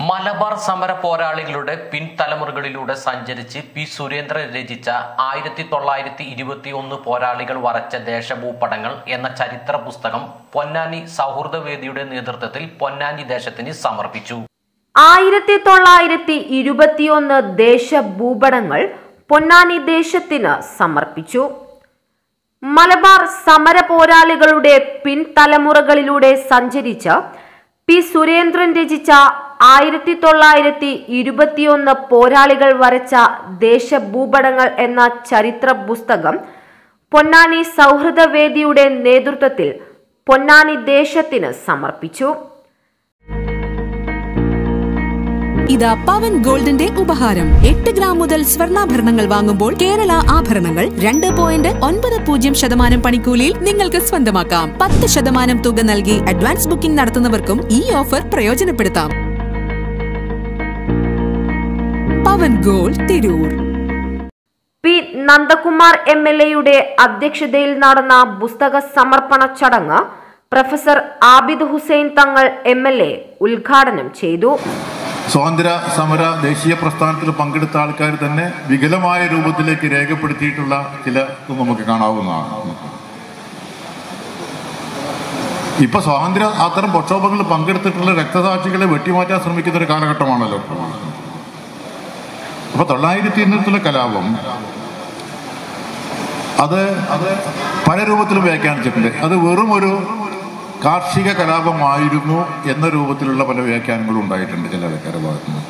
മലബാർ സമര പോരാളികളുടെ പിൻതലമുറകളിലൂടെ സഞ്ചരിച്ച് പി സുരേന്ദ്രൻ രചിച്ച ആയിരത്തി തൊള്ളായിരത്തി ഇരുപത്തി ഒന്ന് പോരാളികൾ വരച്ച ദേശഭൂപടങ്ങൾ എന്ന ചരിത്ര പുസ്തകം പൊന്നാനി സൗഹൃദവേദിയുടെ നേതൃത്വത്തിൽ പൊന്നാനി ദേശത്തിന് സമർപ്പിച്ചു ആയിരത്തി തൊള്ളായിരത്തി ഇരുപത്തിയൊന്ന് ദേശഭൂപടങ്ങൾ പൊന്നാനി ദേശത്തിന് സമർപ്പിച്ചു മലബാർ സമര പോരാളികളുടെ പിൻതലമുറകളിലൂടെ സഞ്ചരിച്ച പി സുരേന്ദ്രൻ രചിച്ച ആയിരത്തി തൊള്ളായിരത്തി ഇരുപത്തിയൊന്ന് പോരാളികൾ വരച്ച ദേശഭൂപടങ്ങൾ എന്ന ചരിത്ര പുസ്തകം പൊന്നാനി സൗഹൃദവേദിയുടെ നേതൃത്വത്തിൽ പൊന്നാനി ദേശത്തിന് സമർപ്പിച്ചു ഇതാ പവൻ ഗോൾഡിന്റെ ഉപഹാരം എട്ട് ഗ്രാം മുതൽ സ്വർണ്ണാഭരണങ്ങൾ വാങ്ങുമ്പോൾ കേരള ആഭരണങ്ങൾ രണ്ട് പോയിന്റ് ഒൻപത് പൂജ്യം ശതമാനം പണിക്കൂലിയിൽ നിങ്ങൾക്ക് സ്വന്തമാക്കാം പത്ത് ശതമാനം തുക നൽകി അഡ്വാൻസ് ബുക്കിംഗ് നടത്തുന്നവർക്കും ഈ ഓഫർ പ്രയോജനപ്പെടുത്താം Pavan gold Tirur P Nandakumar M L എയുടെ അധ്യക്ഷതയിൽ നടന്ന പുസ്തക സമർപ്പണ ചടങ്ങ് പ്രൊഫസർ ആബിദ് ഹുസൈൻ തങ്ങൾ എം എൽ എ ഉദ്ഘാടനം ചെയ്തു സ്വാതന്ത്ര്യ സമര ദേശീയ പ്രസ്ഥാനത്തിൽ പങ്കെടുത്ത ആൾക്കാർ തന്നെ വികലമായ രൂപത്തിലേക്ക് രേഖപ്പെടുത്തിയിട്ടുള്ള ചില ഇത് നമുക്ക് കാണാവുന്നതാണ് ഇപ്പൊ സ്വാതന്ത്ര്യ അത്തരം പ്രക്ഷോഭങ്ങളിൽ പങ്കെടുത്തിട്ടുള്ള രക്തസാക്ഷികളെ വെട്ടിമാറ്റാൻ ശ്രമിക്കുന്ന ഒരു കാലഘട്ടമാണല്ലോ അപ്പൊ തൊള്ളായിരത്തി എണ്ണൂറ്റിലെ കലാപം അത് അത് പല രൂപത്തിലും വ്യാഖ്യാനിച്ചിട്ടുണ്ട് അത് വെറും ഒരു കാർഷിക കലാപമായിരുന്നു എന്ന രൂപത്തിലുള്ള പല വ്യാഖ്യാനങ്ങളും ഉണ്ടായിട്ടുണ്ട് ചില ആൾക്കാരുടെ ഭാഗത്തു നിന്ന്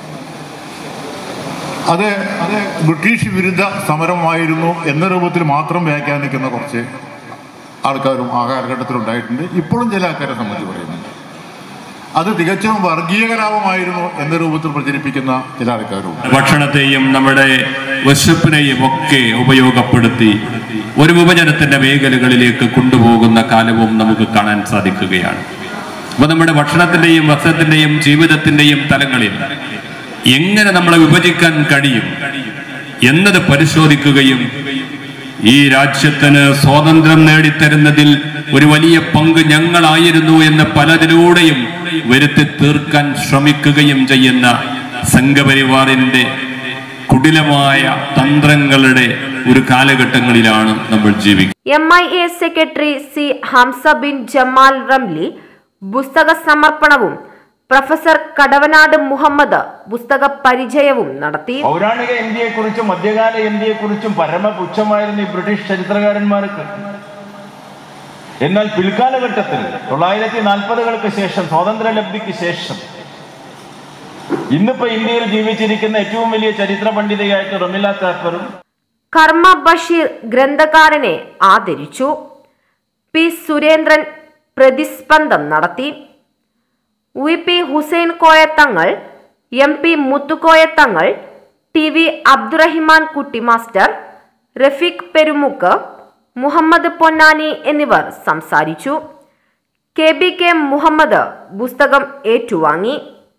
അത് അത് ബ്രിട്ടീഷ് വിരുദ്ധ സമരമായിരുന്നു എന്ന രൂപത്തിൽ മാത്രം വ്യാഖ്യാനിക്കുന്ന കുറച്ച് ആൾക്കാരും ആ കാലഘട്ടത്തിൽ ഉണ്ടായിട്ടുണ്ട് ഇപ്പോഴും ചില ആൾക്കാരെ സംബന്ധിച്ച് പറയുന്നുണ്ട് അത് തികച്ചും വർഗീയ കലാപമായിരുന്നു എന്ന രൂപത്തിൽ പ്രചരിപ്പിക്കുന്ന ചില ആൾക്കാരും ഭക്ഷണത്തെയും നമ്മുടെ വിശപ്പിനെയും ഒക്കെ ഉപയോഗപ്പെടുത്തി ഒരു വിഭജനത്തിന്റെ മേഖലകളിലേക്ക് കൊണ്ടുപോകുന്ന കാലവും നമുക്ക് കാണാൻ സാധിക്കുകയാണ് അപ്പൊ നമ്മുടെ ഭക്ഷണത്തിന്റെയും വസ്ത്രത്തിന്റെയും ജീവിതത്തിന്റെയും തലങ്ങളിൽ എങ്ങനെ നമ്മളെ വിഭജിക്കാൻ കഴിയും എന്നത് പരിശോധിക്കുകയും ഈ രാജ്യത്തിന് സ്വാതന്ത്ര്യം നേടിത്തരുന്നതിൽ ഒരു വലിയ പങ്ക് ഞങ്ങളായിരുന്നു എന്ന് പലതിലൂടെയും വരുത്തി തീർക്കാൻ ശ്രമിക്കുകയും ചെയ്യുന്ന സംഘപരിവാറിന്റെ കുടിലമായ തന്ത്രങ്ങളുടെ ഒരു കാലഘട്ടങ്ങളിലാണ് നമ്മൾ ജീവിക്കുന്നത് M I A secretary C Hamsa bin Jamal Ramli പുസ്തക സമർപ്പണവും പ്രൊഫസർ കടവനാട് മുഹമ്മദ് പുസ്തക പരിചയവും നടത്തി പൗരാണിക ഇന്ത്യയെക്കുറിച്ചും മധ്യകാല ഇന്ത്യയെക്കുറിച്ചും പരമപുച്ഛമായിരുന്നു ഈ ബ്രിട്ടീഷ് ചരിത്രകാരന്മാർക്ക് എന്നാൽ പിൽക്കാലഘട്ടത്തിൽ തൊള്ളായിരത്തി നാൽപ്പതുകൾക്ക് ശേഷം സ്വാതന്ത്ര്യലബ്ധിക്ക് ശേഷം ഇന്നിപ്പോ ഇന്ത്യയിൽ ജീവിച്ചിരിക്കുന്ന ഏറ്റവും വലിയ ചരിത്ര പണ്ഡിതയായിട്ട് റമില താപ്പറും കർമ്മ ബഷീർ ഗ്രന്ഥകാരനെ ആദരിച്ചു പി സുരേന്ദ്രൻ പ്രതിസ്പന്ദം നടത്തി V P Hussain Koyathangal M P Muthukoyathangal T V Abdurahiman Kutty master Rafeeq Perumukku Muhammed Ponnani എന്നിവർ സംസാരിച്ചു കെ ബി കെ മുഹമ്മദ് പുസ്തകം ഏറ്റുവാങ്ങി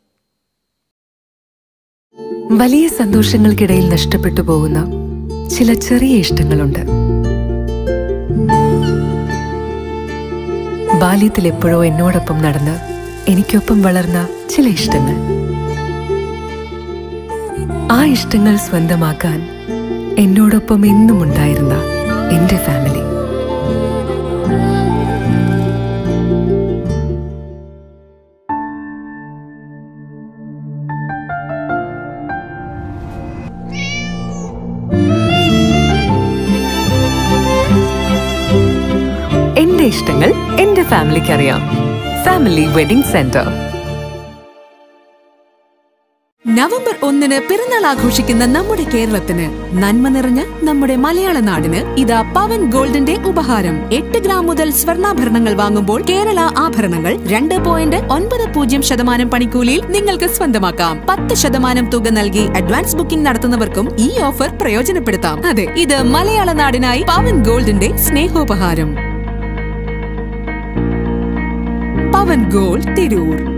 വലിയ സന്തോഷങ്ങൾക്കിടയിൽ നഷ്ടപ്പെട്ടു പോകുന്ന ചില ചെറിയ ഇഷ്ടങ്ങളുണ്ട് ബാല്യത്തിൽ എപ്പോഴോ എന്നോടൊപ്പം നടന്ന് എനിക്കൊപ്പം വളർന്ന ചില ഇഷ്ടങ്ങൾ ആ ഇഷ്ടങ്ങൾ സ്വന്തമാക്കാൻ എന്നോടൊപ്പം എന്നും ഉണ്ടായിരുന്ന എന്റെ ഫാമിലി എന്റെ ഇഷ്ടങ്ങൾ എന്റെ ഫാമിലിക്ക് അറിയാം ഫാമിലി വെഡിംഗ് സെന്റർ നവംബർ ഒന്നിന് പിറന്നാൾ ആഘോഷിക്കുന്ന നമ്മുടെ കേരളത്തിന് നന്മ നിറഞ്ഞ നമ്മുടെ മലയാള നാടിന് ഇതാ പവൻ ഗോൾഡിന്റെ ഉപഹാരം എട്ട് ഗ്രാം മുതൽ സ്വർണ്ണാഭരണങ്ങൾ വാങ്ങുമ്പോൾ കേരള ആഭരണങ്ങൾ രണ്ട് പോയിന്റ് ഒൻപത് പൂജ്യം ശതമാനം പണിക്കൂലിയിൽ നിങ്ങൾക്ക് സ്വന്തമാക്കാം പത്ത് ശതമാനം തുക നൽകി അഡ്വാൻസ് ബുക്കിംഗ് നടത്തുന്നവർക്കും ഈ ഓഫർ പ്രയോജനപ്പെടുത്താം അതെ ഇത് മലയാള നാടിനായി പവൻ ഗോൾഡിന്റെ സ്നേഹോപഹാരം പവൻ ഗോൾഡ് തിരൂർ